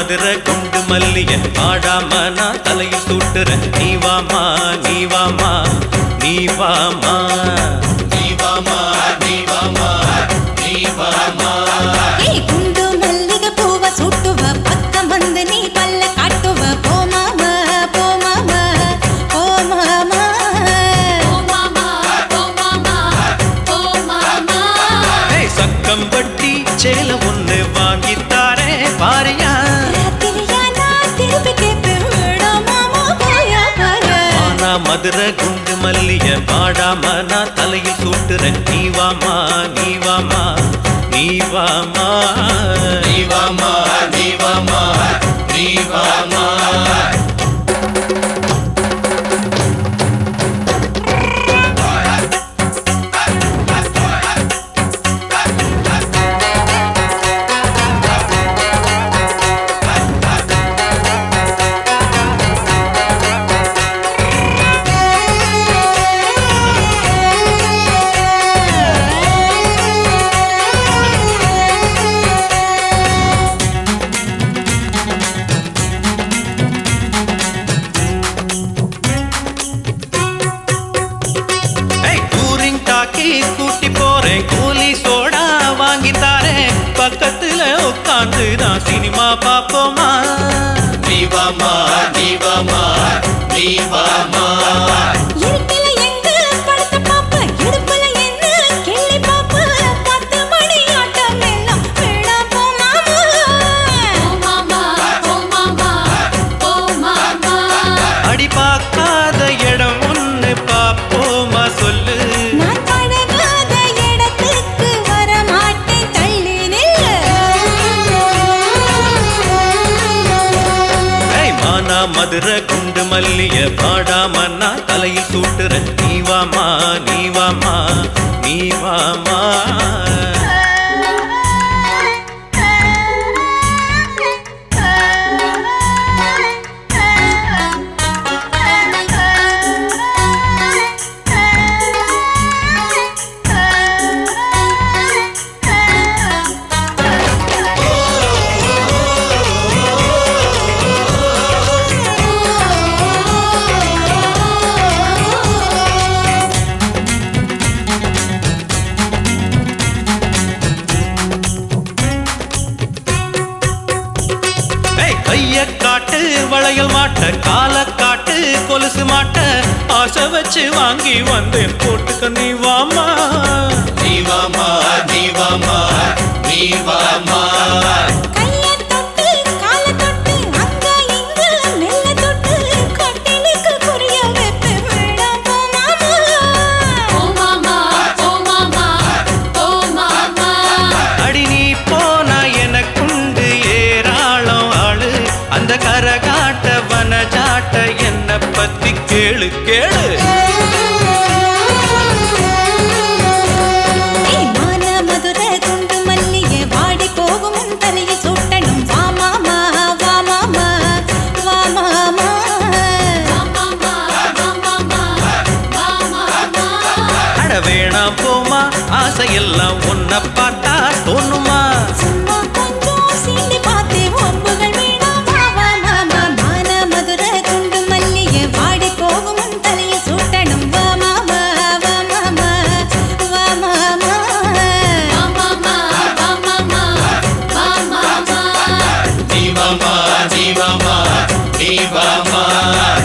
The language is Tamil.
மதுரை குண்டு மல்லியன் பாடாம நான் தலையில் சூட்டுறேன் நீ வாமா நீ வாமா நீ வாமா நீ வாமா நீ வாமா நீ வாமா ஏய் குண்டு மல்லிகை பூவ சுட்டுவ பக்கம் வந்து நீ பல்ல காட்டுவ போமாம போமாம போமாம ஏய், சக்கம் வட்டி சேல ஒண்ணு வாங்கித்தாரே பாரியா ராத்திரியா நான் திருப்பி கேட்பேன் விடாமாமா போயா பாரு ஆனா மதுரை குண்டு மல்லிய பாடாம நான் தலையில் சூட்டுறேன் நீ வாமா நீ வாமா நீ வாமா நீ வாமா நீ வாமா நீ வாமா ஏய், டூரிங் டாக்கி கூட்டி போறேன் கூலி சோடா வாங்கி தாரேன் பக்கத்துல உட்காந்து தான் சினிமா பாப்போமா நீ வாமா நீ வாமா நீ வாமா இருட்டில எங்க படுத்த பாப்ப இடுப்புல என்ன கிள்ளி பாப்ப பத்து மணி ஆட்டம் எல்லாம் விழா போமாமா அடி பார்க்காத இடம் ஒண்ணு பாப்போமா சொல்லு நான் பழகாத இடத்துக்கு வர மாட்டேன் தள்ளி நில்லு ஏய், மானா மதுரை குண்டு மல்லிய பாடாம நான் தலையில் சூட்டுறேன் நீ வாமா நீ வாமா நீ வாமா ஏய், கைய காட்டு வளையல் மாட்ட கால காட்டு கொலுசு மாட்ட ஆசை வச்சு வாங்கி வந்தேன் போட்டுக்க நீ வாமா நீ வாமா நீ வாமா நீ வாமா கைய தொட்டு கால தொட்டு அங்க இங்க மெல்ல தொட்டு கட்டிலுக்கு புரிய வைப்ப விழா போமாமா அடி நீ போனா எனக்குண்டு ஏராளம் ஆளு அந்த கரகாட்ட வனஜாட்ட என்ன பத்தி கேளு கேளு ஏய் மான மதுரை குண்டு மல்லிகை வாடி போகும் உன் தலையை சுட்டணும் வா மாமா வா மாமா வா மாமா அட வேணாம் போமா ஆசையெல்லாம் உன்னை பார்த்தா தோணுமா சும்மா கொஞ்சம் சீண்டி பார்த்தே ஒம்புகள் வேணாம் வா வா மாமா மான மதுரை குண்டு மல்லிகை வாடி போகும் உன் தலையை சுட்டணும் வா மாமா வா மாமா வா மாமா நீ வாமா நீ வாமா நீ வாமா